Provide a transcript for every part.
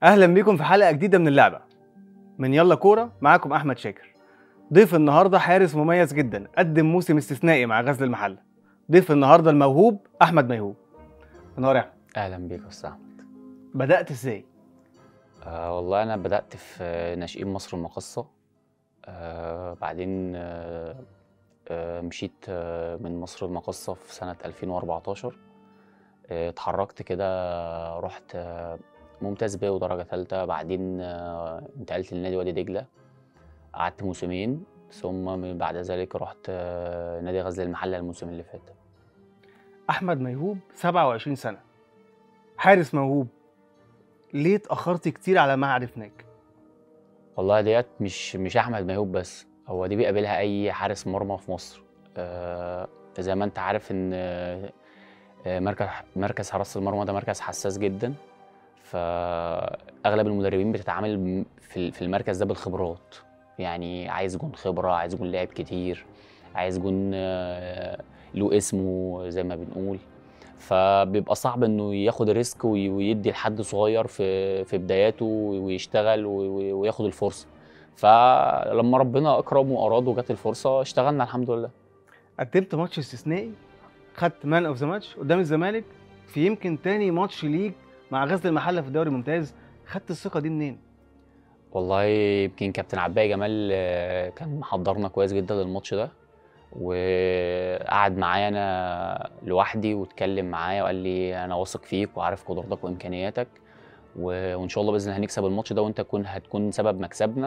اهلا بيكم في حلقه جديده من اللعبه من يلا كوره معاكم احمد شاكر ضيف النهارده حارس مميز جدا قدم موسم استثنائي مع غزل المحله ضيف النهارده الموهوب احمد ميهوب منور يا احمد اهلا بيك يا استاذ احمد بدات ازاي آه والله انا بدات في ناشئين مصر المقصه آه بعدين آه آه مشيت آه من مصر المقصه في سنه 2014 آه اتحركت كده رحت آه ممتاز ب ودرجه ثالثه بعدين آه انتقلت لنادي وادي دجله قعدت موسمين ثم من بعد ذلك رحت آه نادي غزل المحله الموسم اللي فات احمد ميهوب 27 سنه حارس موهوب ليه اتاخرت كتير على ما عرفناك والله ديت مش مش احمد ميهوب بس هو دي بيقابلها اي حارس مرمى في مصر آه زي ما انت عارف ان آه آه، مركز مركز حراسه المرمى ده مركز حساس جدا فاغلب المدربين بتتعامل م- في ال- في المركز ده بالخبرات يعني عايز جون خبره عايز جون لعب كتير عايز جون آه، له اسمه زي ما بنقول فبيبقى صعب انه ياخد ريسك وي- ويدي لحد صغير في في بداياته ويشتغل و- و- وياخد الفرصه فلما ربنا اكرم واراد وجت الفرصه اشتغلنا الحمد لله قدمت ماتش استثنائي خدت مان اوف ذا ماتش قدام الزمالك في يمكن تاني ماتش ليك مع غزل المحله في الدوري الممتاز خدت الثقه دي منين والله يمكن كابتن عباية جمال آه، كان محضرنا كويس جدا للماتش ده وقعد معايا انا لوحدي واتكلم معايا وقال لي انا واثق فيك وعارف قدراتك وامكانياتك و- وان شاء الله باذن الله هنكسب الماتش ده وانت تكون هتكون سبب مكسبنا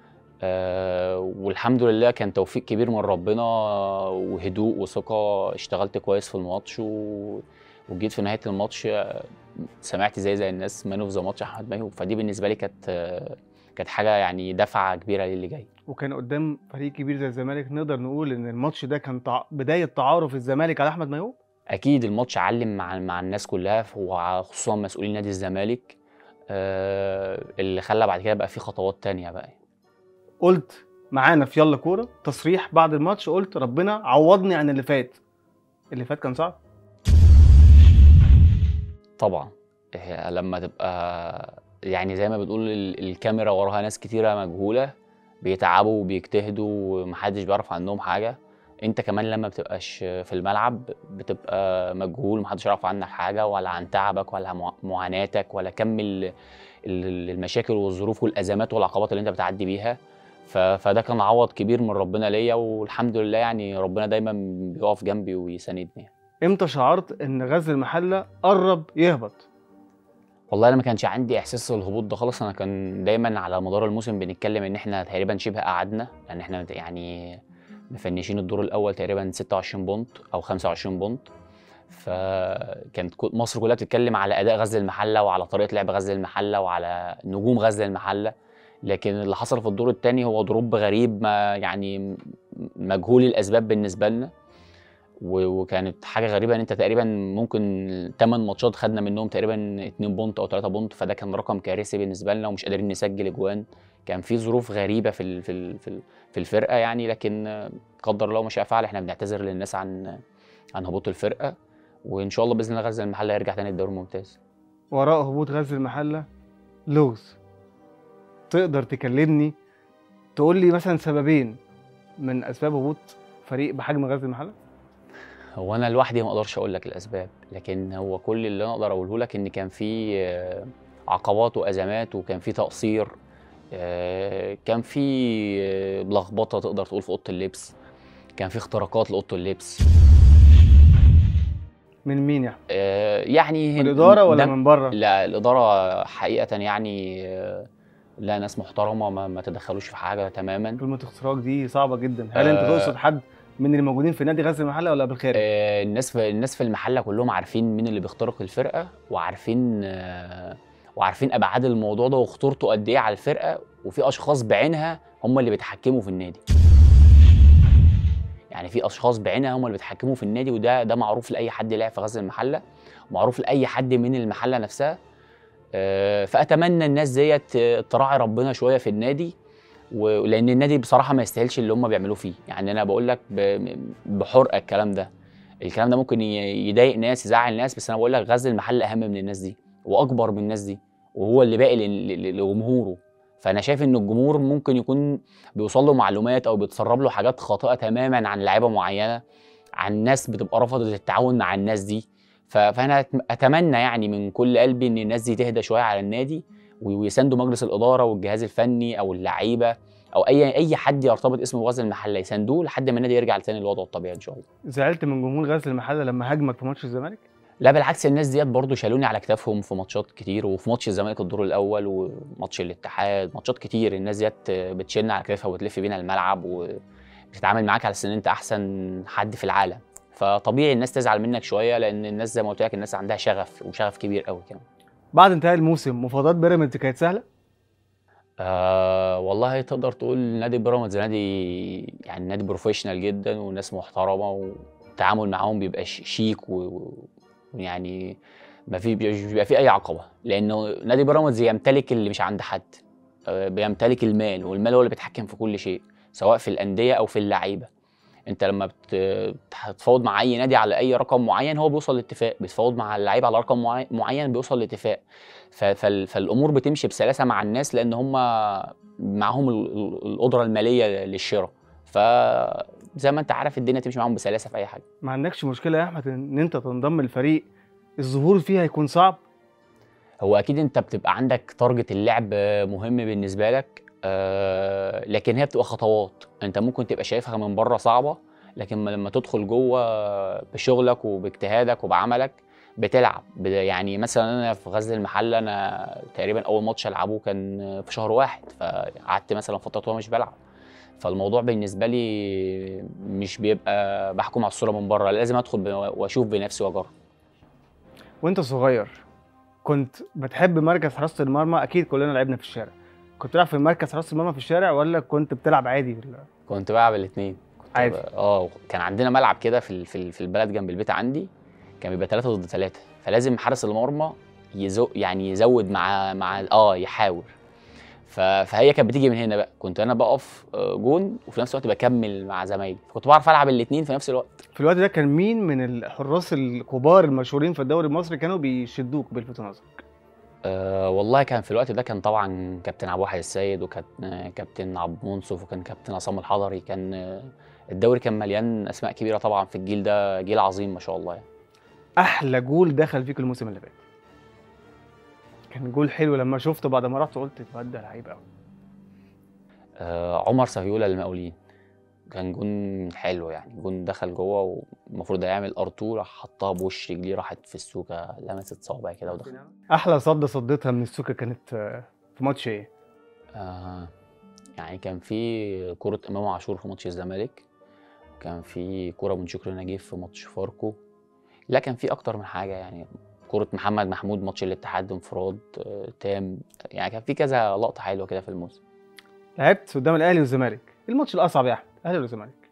آه، والحمد لله كان توفيق كبير من ربنا وهدوء وثقه اشتغلت كويس في الماتش و... وجيت في نهايه الماتش آه، سمعت زي زي الناس مان اوف ذا ماتش احمد ماهي فدي بالنسبه لي كانت آه، كانت حاجه يعني دفعه كبيره للي جاي وكان قدام فريق كبير زي الزمالك نقدر نقول ان الماتش ده كان تع... بدايه تعارف الزمالك على احمد ميهوب اكيد الماتش علم مع مع الناس كلها وخصوصا مسؤولين نادي الزمالك آه، اللي خلى بعد كده بقى في خطوات تانية بقى قلت معانا في يلا كوره تصريح بعد الماتش قلت ربنا عوضني عن اللي فات اللي فات كان صعب طبعا هي لما تبقى يعني زي ما بتقول ال- الكاميرا وراها ناس كتيرة مجهولة بيتعبوا وبيجتهدوا ومحدش بيعرف عنهم حاجة انت كمان لما بتبقاش في الملعب بتبقى مجهول محدش يعرف عنك حاجة ولا عن تعبك ولا مع- معاناتك ولا كم ال- ال- المشاكل والظروف والأزمات والعقبات اللي انت بتعدي بيها ف- فده كان عوض كبير من ربنا ليا والحمد لله يعني ربنا دايما بيقف جنبي ويساندني امتى شعرت ان غزل المحله قرب يهبط والله انا ما كانش عندي احساس الهبوط ده خالص انا كان دايما على مدار الموسم بنتكلم ان احنا تقريبا شبه قعدنا لان احنا يعني مفنشين الدور الاول تقريبا 26 بونت او 25 بونت فكانت كل- مصر كلها بتتكلم على اداء غزل المحله وعلى طريقه لعب غزل المحله وعلى نجوم غزل المحله لكن اللي حصل في الدور الثاني هو دروب غريب ما يعني م- مجهول الاسباب بالنسبه لنا و- وكانت حاجه غريبه ان انت تقريبا ممكن 8 ماتشات خدنا منهم تقريبا 2 بونت او 3 بونت فده كان رقم كارثي بالنسبه لنا ومش قادرين نسجل اجوان كان في ظروف غريبه في ال- في ال- في ال- في الفرقه يعني لكن آه، قدر الله ما شاء فعل احنا بنعتذر للناس عن عن هبوط الفرقه وان شاء الله باذن الله غزل المحله يرجع تاني الدوري الممتاز وراء هبوط غزل المحله لغز تقدر تكلمني تقول لي مثلا سببين من اسباب هبوط فريق بحجم غزل المحله هو انا لوحدي ما اقدرش اقول لك الاسباب لكن هو كل اللي انا اقدر اقوله لك ان كان في آه، عقبات وازمات وكان في تقصير آه، كان في آه، لخبطه تقدر تقول في اوضه اللبس كان في اختراقات لاوضه اللبس من مين يعني آه، يعني من الاداره ولا ده- من بره لا الاداره حقيقه يعني آه، لا ناس محترمه ما, ما تدخلوش في حاجه تماما كلمه اختراق دي صعبه جدا هل انت آه. تقصد حد من اللي موجودين في نادي غزل المحله ولا بالخارج آه، الناس في الناس في المحله كلهم عارفين مين اللي بيخترق الفرقه وعارفين آه، وعارفين ابعاد الموضوع ده وخطورته قد ايه على الفرقه وفي اشخاص بعينها هم اللي بيتحكموا في النادي يعني في اشخاص بعينها هم اللي بيتحكموا في النادي وده ده معروف لاي حد لعب في غزل المحله معروف لاي حد من المحله نفسها آه، فاتمنى الناس ديت آه، تراعي ربنا شويه في النادي ولان النادي بصراحه ما يستاهلش اللي هم بيعملوه فيه يعني انا بقول لك ب- بحرقه الكلام ده الكلام ده ممكن ي- يضايق ناس يزعل ناس بس انا بقول لك غزل المحل اهم من الناس دي واكبر من الناس دي وهو اللي باقي لل- لل- لجمهوره فانا شايف ان الجمهور ممكن يكون بيوصل له معلومات او بيتسرب له حاجات خاطئه تماما عن لعيبه معينه عن ناس بتبقى رفضت التعاون مع الناس دي ف- فانا أت- اتمنى يعني من كل قلبي ان الناس دي تهدى شويه على النادي وي- ويساندوا مجلس الاداره والجهاز الفني او اللعيبه او اي اي حد يرتبط اسمه بغزل المحله يساندوه لحد ما النادي يرجع تاني لوضعه الطبيعي ان شاء الله زعلت من جمهور غزل المحله لما هاجمك في ماتش الزمالك لا بالعكس الناس ديت برضو شالوني على كتافهم في ماتشات كتير وفي ماتش الزمالك الدور الاول وماتش الاتحاد ماتشات كتير الناس ديت بتشيلنا على كتافها وتلف بينا الملعب وبتتعامل معاك على أساس ان انت احسن حد في العالم فطبيعي الناس تزعل منك شويه لان الناس زي ما قلت لك الناس عندها شغف وشغف كبير قوي كمان بعد انتهاء الموسم مفاوضات بيراميدز كانت سهله آه والله تقدر تقول نادي بيراميدز نادي يعني نادي بروفيشنال جدا وناس محترمه والتعامل معاهم بيبقى ش- شيك و- و- ويعني ما في مش بيبقى في اي عقبه لانه نادي بيراميدز يمتلك اللي مش عند حد آه بيمتلك المال والمال هو اللي بيتحكم في كل شيء سواء في الانديه او في اللعيبه انت لما بت- بتتفاوض مع اي نادي على اي رقم معين هو بيوصل لاتفاق بتتفاوض مع اللعيبه على رقم معين- معين بيوصل لاتفاق ف- فال- فالامور بتمشي بسلاسه مع الناس لان هم معاهم ال- ال- القدره الماليه للشراء فزي ما انت عارف الدنيا تمشي معاهم بسلاسه في اي حاجه ما عندكش مشكله يا احمد ان انت تنضم الفريق الظهور فيها هيكون صعب هو اكيد انت بتبقى عندك تارجت اللعب مهم بالنسبه لك آه، لكن هي بتبقى خطوات انت ممكن تبقى شايفها من بره صعبه لكن لما تدخل جوه بشغلك وباجتهادك وبعملك بتلعب بت- يعني مثلا انا في غزل المحله انا تقريبا اول ماتش العبه كان في شهر واحد فقعدت مثلا فتره طويله مش بلعب فالموضوع بالنسبه لي مش بيبقى بحكم على الصوره من بره لازم ادخل ب- واشوف بنفسي واجرب وانت صغير كنت بتحب مركز حراسه المرمى اكيد كلنا لعبنا في الشارع كنت بتلعب في مركز حراسه المرمى في الشارع ولا كنت بتلعب عادي في ال- كنت بلعب الاثنين عادي. اه كان عندنا ملعب كده في ال- في ال- في البلد جنب البيت عندي كان بيبقى ثلاثة ضد ثلاثة فلازم حارس المرمى يزو يعني يزود مع مع اه يحاول ف- فهي كانت بتيجي من هنا بقى كنت انا بقف آه، جون وفي نفس الوقت بكمل مع زمايلي فكنت بعرف العب الاثنين في نفس الوقت في الوقت ده كان مين من الحراس الكبار المشهورين في الدوري المصري كانوا بيشدوك بيلفتوا نظرك أه والله كان في الوقت ده كان طبعا كابتن عبد الواحد السيد وكان آه، كابتن عبد منصف وكان كابتن عصام الحضري كان آه، الدوري كان مليان اسماء كبيره طبعا في الجيل ده جيل عظيم ما شاء الله يعني. احلى جول دخل فيك الموسم اللي فات كان جول حلو لما شفته بعد ما رحت قلت الواد ده لعيب قوي آه، عمر سافيولا المقاولين كان جون حلو يعني جون دخل جوه والمفروض هيعمل ار2 راح حطها بوش رجليه راحت في السوكه لمست صوابعي كده ودخل احلى صده صدتها من السوكه كانت آه، في ماتش ايه آه يعني كان في كرة إمام عاشور في ماتش الزمالك كان في كرة من شكري نجيب في ماتش فاركو لا كان في أكتر من حاجة يعني كرة محمد محمود ماتش الاتحاد انفراد آه تام يعني كان في كذا لقطة حلوة كده في الموسم لعبت قدام الاهلي والزمالك ايه الماتش الاصعب يا احمد اهلي ولا الزمالك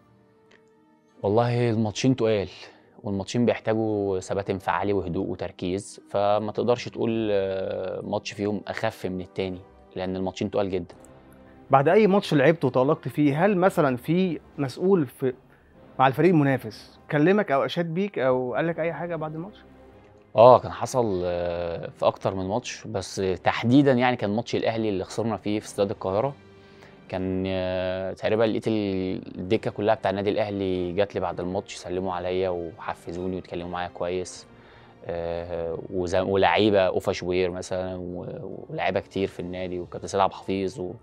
والله الماتشين تقال والماتشين بيحتاجوا ثبات انفعالي وهدوء وتركيز فما تقدرش تقول آه، ماتش فيهم اخف من التاني لان الماتشين تقال جدا بعد اي ماتش لعبته وتالقت فيه هل مثلا في مسؤول في مع الفريق المنافس كلمك او اشاد بيك او قال لك اي حاجه بعد الماتش اه كان حصل آه، في اكتر من ماتش بس تحديدا يعني كان ماتش الاهلي اللي خسرنا فيه في استاد القاهره كان آه، تقريبا لقيت الدكه كلها بتاع النادي الاهلي جات لي بعد الماتش سلموا عليا وحفزوني واتكلموا معايا كويس آه، وز- ولاعيبه اوفا شوبير مثلا و- ولاعيبه كتير في النادي وكابتن سيد عبد الحفيظ و-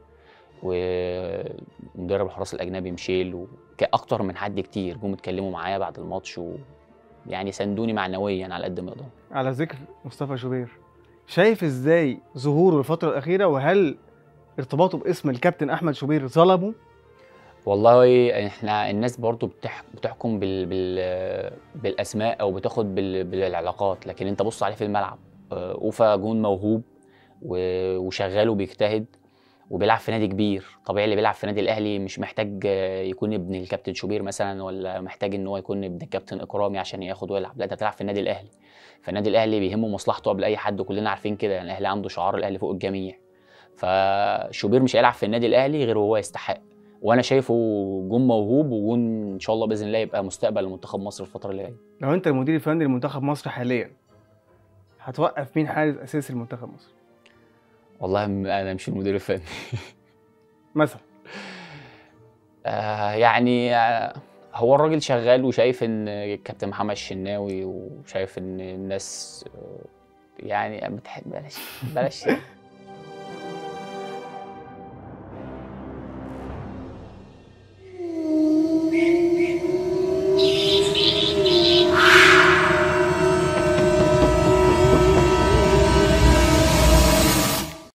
ومدرب الحراس الاجنبي ميشيل واكتر من حد كتير جم اتكلموا معايا بعد الماتش و يعني ساندوني معنويا على قد ما يقدروا على ذكر مصطفى شوبير شايف ازاي ظهوره الفتره الاخيره وهل ارتباطه باسم الكابتن احمد شوبير ظلمه والله احنا الناس برضو بتح... بتحكم بال... بال... بالاسماء او بتاخد بال... بالعلاقات لكن انت بص عليه في الملعب آه، اوفا جون موهوب و... وشغال وبيجتهد وبيلعب في نادي كبير طبيعي اللي بيلعب في نادي الاهلي مش محتاج آه، يكون ابن الكابتن شوبير مثلا ولا محتاج ان هو يكون ابن الكابتن اكرامي عشان ياخد ويلعب لا انت بتلعب في النادي الاهلي فالنادي الاهلي بيهمه مصلحته قبل اي حد وكلنا عارفين كده يعني الاهلي عنده شعار الاهلي فوق الجميع فشوبير مش هيلعب في النادي الاهلي غير وهو يستحق وانا شايفه جون موهوب وجون ان شاء الله باذن الله يبقى مستقبل لمنتخب مصر الفتره اللي جايه لو انت المدير الفني لمنتخب مصر حاليا هتوقف مين حارس اساسي لمنتخب مصر والله م- انا مش المدير الفني مثلا آه يعني آه هو الراجل شغال وشايف ان الكابتن محمد الشناوي وشايف ان الناس آه، يعني بتحب بلاش بلاش